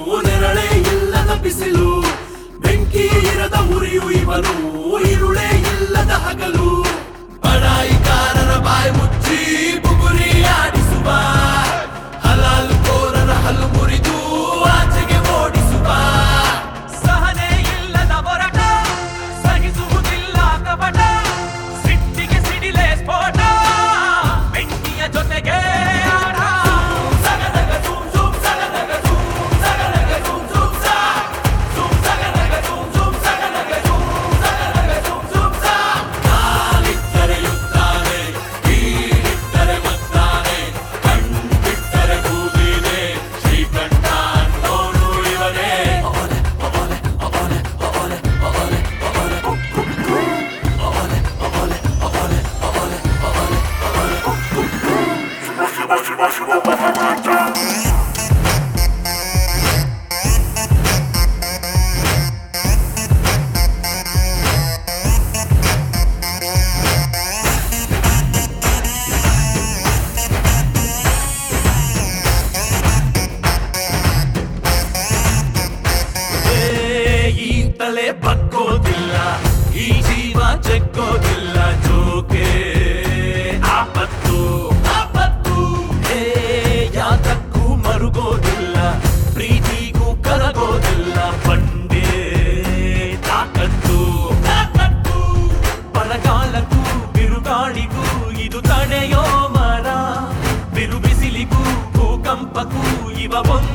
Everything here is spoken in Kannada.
ನೆರಳೇ ಇಲ್ಲದ ಬಿಸಿಲು ಬೆಂಕಿ ಇರದ ಉರಿಯು ಇವನು ಇರುಳೇ ಇಲ್ಲದ ಹಗಲು ಬಡಾಯಿಕಾರರ ಬಾಯಿ ಮುಚ್ಚಿ ಬುಗುರಿ ಆಡಿಸುವ ಹಲಾಲು ಕೋರರ ಹಲ್ಲು ಮುರಿದು ಆಚೆಗೆ ಓಡಿಸುವ ಸಹನೆ ಇಲ್ಲದ ಹೊರಟ ಸಹಿಸುವುದಿಲ್ಲ ಕಪಟ ಸಿಟ್ಟಿಗೆ ಸಿಡಿಲೆ ಸ್ಫೋಟ ಬೆಂಕಿಯ ಜೊತೆಗೆ ಆಟ ಸಗದಗ ಜೂಮ್ ಜೂಮ್ ಸಗದಗ ಜೂಮ್ ಸಗದಗ ಜೂಮ್ ಜೂಮ್ ಸಾ ಜೂಮ್ ಸಗದಗ ಜೂಮ್ ಜೂಮ್ ಸಗದಗ ಜೂಮ್ ಸಗದಗ ಜೂಮ್ ಜೂಮ್ ಸಾ ಕಾಲಿಟ್ಟರೆ ಯುತ್ತಾನೆ ಕೀಳಿಟ್ಟರೆ ಮತ್ತಾನೆ ಕಣ್ಬಿಟ್ಟರೆ ಕೂದಿದೆ ಶ್ರೀಕಂಠ ಅನ್ನೋನು ಇವನೇ ಏ, ಈ ತಲೆ ಬಗ್ಗೋದಿಲ್ಲ ಈ ಜೀವ ಜಗ್ಗೋದಿಲ್ಲ ಜೋಕೆ ಆಪತ್ತು ಆಪತ್ತು ಏ ಯಾತಕ್ಕೂ ಮರುಗೋದಿಲ್ಲ ಪ್ರೀತಿಗೂ ಕರಗೋದಿಲ್ಲ ಬಂಡೆ ತಾಕತ್ತು ತಾಕತ್ತು ಬರಗಾಲಕ್ಕೂ ಬಿರುಗಾಳಿಗೂ ಇದು ತಡೆಯೋ ಮರ ಬಿರು ಬಿಸಿಲಿಗೂ ಭೂಕಂಪಕ್ಕೂ ಇವ ಒಂದು